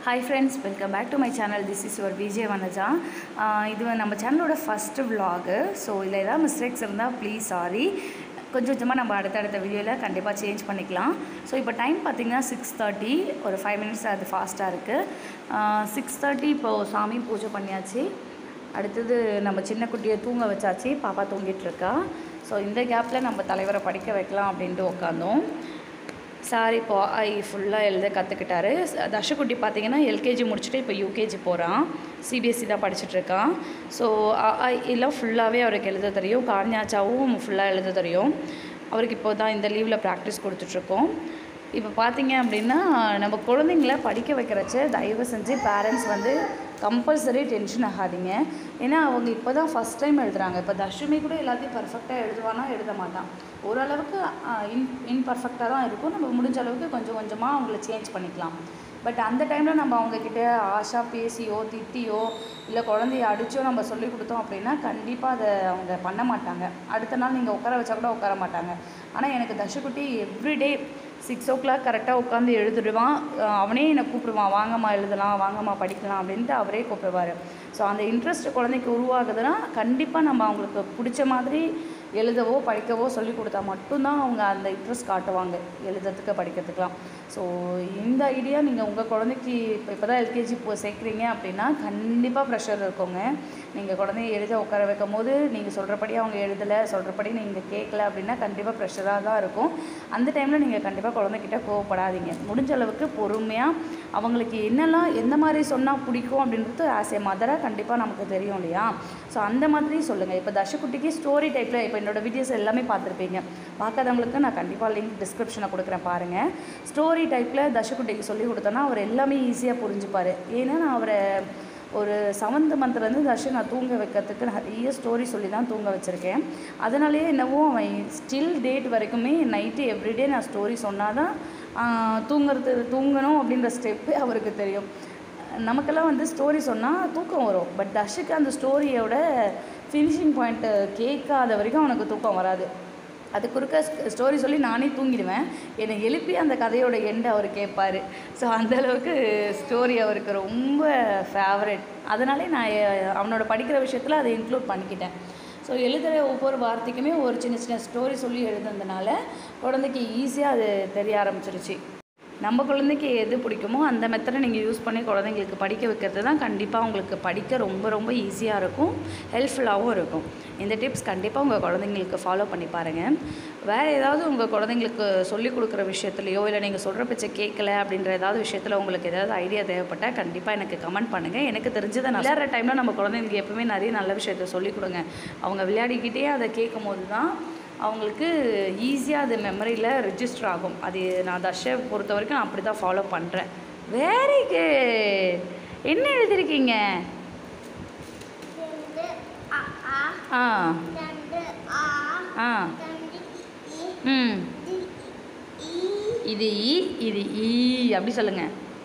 hi friends welcome back to my channel this is your Vijay Vanaja ஆஹ் இது நம்ம சேனலோட ஃபஸ்ட்டு vlog ஸோ இதில் ஏதாவது மிஸ்டேக்ஸ் இருந்தால் ப்ளீஸ் சாரி கொஞ்சம் கொஞ்சமாக நம்ம அடுத்தடுத்த வீடியோவில் கண்டிப்பாக சேஞ்ச் பண்ணிக்கலாம் ஸோ இப்போ டைம் பார்த்திங்கன்னா சிக்ஸ் தேர்ட்டி ஒரு ஃபைவ் மினிட்ஸ் அது ஃபாஸ்ட்டாக இருக்குது சிக்ஸ் தேர்ட்டி இப்போது சாமி பூஜை பண்ணியாச்சு அடுத்தது நம்ம சின்ன குட்டியை தூங்க வச்சாச்சு பாப்பா தூங்கிட்டு இருக்கா ஸோ இந்த கேப்பில் நம்ம தலைவரை படிக்க வைக்கலாம் அப்படின்ட்டு உட்காந்தோம் சார் இப்போ ஐ ஃபுல்லாக எழுத கற்றுக்கிட்டாரு தர்ஷகுட்டி பார்த்தீங்கன்னா எல்கேஜி முடிச்சுட்டு இப்போ யூகேஜி போகிறான் சிபிஎஸ்சி தான் படிச்சுட்ருக்கான் ஸோ எல்லாம் ஃபுல்லாகவே அவருக்கு எழுத தெரியும் கார்ஞாச்சாவும் ஃபுல்லாக எழுத தெரியும் அவருக்கு இப்போ தான் இந்த லீவில் ப்ராக்டிஸ் கொடுத்துட்ருக்கோம் இப்போ பார்த்தீங்க அப்படின்னா நம்ம குழந்தைங்கள படிக்க வைக்கிறச்ச தயவு செஞ்சு பேரண்ட்ஸ் வந்து கம்பல்சரி டென்ஷன் ஆகாதீங்க ஏன்னா அவங்க இப்போ தான் ஃபஸ்ட் டைம் எழுதுறாங்க இப்போ தர்ஷுமி கூட எல்லாத்தையும் பர்ஃபெக்டாக எழுதுவானா எழுத மாட்டான் ஓரளவுக்கு இன் இன்பர்ஃபெக்டாக தான் இருக்கும் நம்ம முடிஞ்ச அளவுக்கு கொஞ்சம் கொஞ்சமாக அவங்கள சேஞ்ச் பண்ணிக்கலாம் பட் அந்த டைமில் நம்ம அவங்கக்கிட்ட ஆஷா பேசியோ திட்டியோ இல்லை குழந்தைய அடிச்சோ நம்ம சொல்லி கொடுத்தோம் அப்படின்னா கண்டிப்பாக அதை அவங்க பண்ண மாட்டாங்க அடுத்த நாள் நீங்கள் உட்கார வச்சா கூட உட்கார மாட்டாங்க ஆனால் எனக்கு தர்ஷகுட்டி எவ்ரிடே சிக்ஸ் ஓ கிளாக் கரெக்டாக உட்காந்து எழுதிடுவான் அஹ் அவனே என்னை கூப்பிடுவான் வாங்கம்மா எழுதலாம் வாங்கம்மா படிக்கலாம் அப்படின்ட்டு அவரே கூப்பிடுவார் ஸோ அந்த இன்ட்ரெஸ்ட் குழந்தைக்கு உருவாகுதுன்னா கண்டிப்பாக நம்ம அவங்களுக்கு பிடிச்ச மாதிரி எழுதவோ படிக்கவோ சொல்லி கொடுத்தா மட்டும்தான் அவங்க அந்த இன்ட்ரெஸ்ட் காட்டுவாங்க எழுதுறதுக்கு படிக்கிறதுக்கெலாம் ஸோ இந்த ஐடியா நீங்கள் உங்கள் குழந்தைக்கு இப்போ இப்போ தான் எல்கேஜி போ சேர்க்குறீங்க அப்படின்னா கண்டிப்பாக ப்ரெஷர் இருக்குங்க நீங்கள் குழந்தைய எழுத உட்கார வைக்கும் போது நீங்கள் சொல்கிறபடி அவங்க எழுதலை சொல்கிறபடி நீங்கள் கேட்கல அப்படின்னா கண்டிப்பாக ப்ரெஷராக தான் இருக்கும் அந்த டைமில் நீங்கள் கண்டிப்பாக குழந்தைகிட்ட கோவப்படாதீங்க முடிஞ்ச அளவுக்கு பொறுமையாக அவங்களுக்கு என்னெல்லாம் எந்த மாதிரி சொன்னால் பிடிக்கும் அப்படின்றது ஆஸ் ஏ மதராக கண்டிப்பாக நமக்கு தெரியும் இல்லையா ஸோ அந்த மாதிரி சொல்லுங்கள் இப்போ தர்ஷகுட்டிக்கு ஸ்டோரி டைப்பில் இப்போ என்னோடய வீடியோஸ் எல்லாமே பார்த்துருப்பீங்க பார்க்காதவங்களுக்கு நான் கண்டிப்பாக லிங்க் டிஸ்கிரிப்ஷனில் கொடுக்குறேன் பாருங்கள் ஸ்டோரி டைப்பில் தர்ஷகுட்டிக்கு சொல்லி கொடுத்தோன்னா அவர் எல்லாமே ஈஸியாக புரிஞ்சுப்பார் ஏன்னா நான் அவரை ஒரு செவன்த் மந்த்லேருந்து தர்ஷன் நான் தூங்க வைக்கிறதுக்கு நிறைய ஸ்டோரி சொல்லி தான் தூங்க வச்சுருக்கேன் அதனாலேயே என்னவோ அவன் ஸ்டில் டேட் வரைக்குமே நைட்டு எவ்ரிடே நான் ஸ்டோரி சொன்னால் தான் தூங்குறது தூங்கணும் அப்படின்ற ஸ்டெப்பு அவருக்கு தெரியும் நமக்கெல்லாம் வந்து ஸ்டோரி சொன்னால் தூக்கம் வரும் பட் தர்ஷுக்கு அந்த ஸ்டோரியோட ஃபினிஷிங் பாயிண்ட்டு கேட்காத வரைக்கும் அவனுக்கு தூக்கம் வராது அது குறுக்க ஸ்டோரி சொல்லி நானே தூங்கிடுவேன் என்னை எழுப்பி அந்த கதையோட எண்டை அவர் கேட்பார் ஸோ அந்தளவுக்கு ஸ்டோரி அவருக்கு ரொம்ப ஃபேவரட் அதனாலே நான் எ- அவனோட படிக்கிற விஷயத்தில் அதை இன்க்ளூட் பண்ணிக்கிட்டேன் ஸோ எழுதுகிற ஒவ்வொரு வார்த்தைக்குமே ஒரு சின்ன சின்ன ஸ்டோரி சொல்லி எழுதுனதுனால குழந்தைக்கு ஈஸியாக அது தெரிய ஆரம்பிச்சிருச்சு நம்ம குழந்தைக்கு எது பிடிக்குமோ அந்த மெத்தடை நீங்கள் யூஸ் பண்ணி குழந்தைங்களுக்கு படிக்க வைக்கிறது தான் கண்டிப்பாக உங்களுக்கு படிக்க ரொம்ப ரொம்ப ஈஸியாக இருக்கும் ஹெல்ப்ஃபுல்லாகவும் இருக்கும் இந்த டிப்ஸ் கண்டிப்பாக உங்கள் குழந்தைங்களுக்கு ஃபாலோ பண்ணி பாருங்கள் வேறு ஏதாவது உங்கள் குழந்தைங்களுக்கு சொல்லிக் கொடுக்குற விஷயத்துலையோ இல்லை நீங்கள் சொல்கிற பேச்சை கேட்கல அப்படின்ற ஏதாவது விஷயத்தில் உங்களுக்கு ஏதாவது ஐடியா தேவைப்பட்டால் கண்டிப்பாக எனக்கு கமெண்ட் பண்ணுங்கள் எனக்கு தெரிஞ்சதை நான் விளையாடுற டைமில் நம்ம குழந்தைங்களுக்கு எப்பவுமே நிறைய நல்ல விஷயத்த சொல்லிக் கொடுங்க அவங்க விளையாடிக்கிட்டே அதை கேட்கும் போது தான் அவங்களுக்கு ஈஸியாக அது மெமரியில் ரெஜிஸ்டர் ஆகும் அது நான் தர்ஷை பொறுத்த வரைக்கும் நான் அப்படி தான் ஃபாலோ பண்ணுறேன் வெரி குட் என்ன எழுதிருக்கீங்க ரெண்டு அ ஆ ஆ ரெண்டு ஆ ஆ ரெண்டு இ ம் இ இது இ இது ஈ அப்படி சொல்லுங்க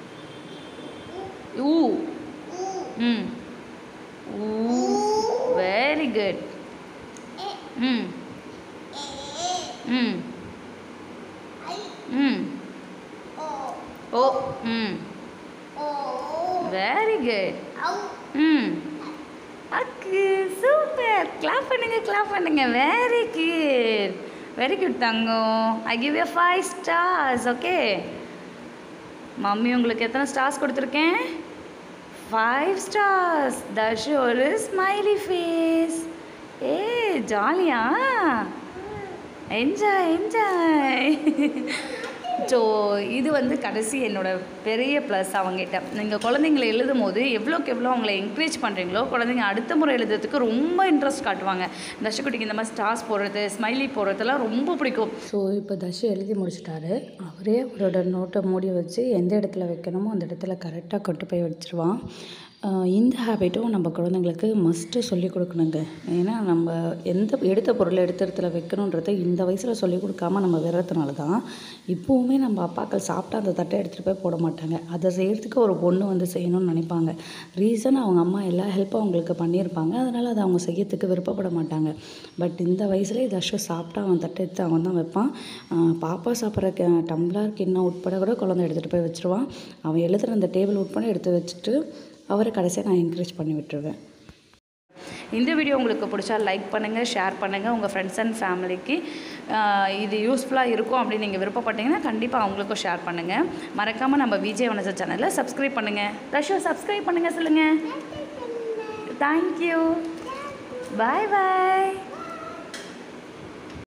ஊ உ ம் ஊ வெரி குட் எ ம் ஏ ம் ஐ ம் ஓ ஓ ம் ஓ வெரி குட் ஔ ம் அக்கு சூப்பர் கிளாப் பண்ணுங்க கிளாப் பண்ணுங்க வெரி குட் வெரி குட் தங்கம் I give you five stars okay mummy உங்களுக்கு எத்தனை ஸ்டார்ஸ் கொடுத்துருக்கேன் ஃபைவ் ஸ்டார்ஸ் தர்ஷு ஒரு ஸ்மைலி ஃபேஸ் ஏ ஜாலியா என்ஜாய் என்ஜாய் ஸோ இது வந்து கடைசி என்னோட பெரிய ப்ளஸ் அவங்ககிட்ட நீங்கள் குழந்தைங்களை எழுதும் போது எவ்வளோக்கு எவ்வளோ அவங்கள என்கரேஜ் பண்ணுறீங்களோ குழந்தைங்க அடுத்த முறை எழுதுறதுக்கு ரொம்ப இன்ட்ரெஸ்ட் காட்டுவாங்க தர்ஷக்குட்டிக்கு இந்த மாதிரி ஸ்டார்ஸ் போடுறது ஸ்மைலி போடுறதெல்லாம் ரொம்ப பிடிக்கும் ஸோ இப்போ தர்ஷு எழுதி முடிச்சிட்டாரு அவரே அவரோட நோட்டை மூடி வச்சு எந்த இடத்துல வைக்கணுமோ அந்த இடத்துல கரெக்டாக கொண்டு போய் வச்சிருவான் ஆஹ் இந்த ஹேபிட்டும் நம்ம குழந்தைங்களுக்கு மஸ்ட்டு சொல்லிக் கொடுக்கணுங்க ஏன்னா நம்ம எந்த எடுத்த பொருளை எடுத்த இடத்துல வைக்கணுன்றதை இந்த வயசில் சொல்லிக் கொடுக்காம நம்ம விடுறதுனால தான் இப்போவுமே நம்ம அப்பாக்கள் சாப்பிட்டா அந்த தட்டை எடுத்துகிட்டு போய் போட மாட்டாங்க அதை செய்கிறதுக்கு ஒரு பொண்ணு வந்து செய்யணும்னு நினைப்பாங்க ரீசன் அவங்க அம்மா எல்லா ஹெல்ப்பும் அவங்களுக்கு பண்ணியிருப்பாங்க அதனால் அதை அவங்க செய்யறதுக்கு விருப்பப்பட மாட்டாங்க பட் இந்த வயசுல ஏதாச்சும் சாப்பிட்டா அவன் தட்டை எடுத்து அவன் தான் வைப்பான் ஆஹ் பாப்பா சாப்பிட்ற க டம்ளர் கிண்ணம் உட்பட கூட குழந்தை எடுத்துகிட்டு போய் வச்சுருவான் அவன் எழுதுகிற அந்த டேபிள் உட்பட எடுத்து வச்சுட்டு அவரை கடைசியாக நான் என்கரேஜ் பண்ணி விட்டுருவேன் இந்த வீடியோ உங்களுக்கு பிடிச்சா லைக் பண்ணுங்கள் ஷேர் பண்ணுங்கள் உங்கள் ஃப்ரெண்ட்ஸ் அண்ட் ஃபேமிலிக்கு இது யூஸ்ஃபுல்லாக இருக்கும் அப்படின்னு நீங்கள் விருப்பப்பட்டீங்கன்னா கண்டிப்பாக அவங்களுக்கும் ஷேர் பண்ணுங்கள் மறக்காமல் நம்ம விஜய் வனஜா சேனலில் சப்ஸ்கிரைப் பண்ணுங்கள் ரஷோ சப்ஸ்கிரைப் பண்ணுங்கள் சொல்லுங்கள் தேங்க்யூ பாய் பாய்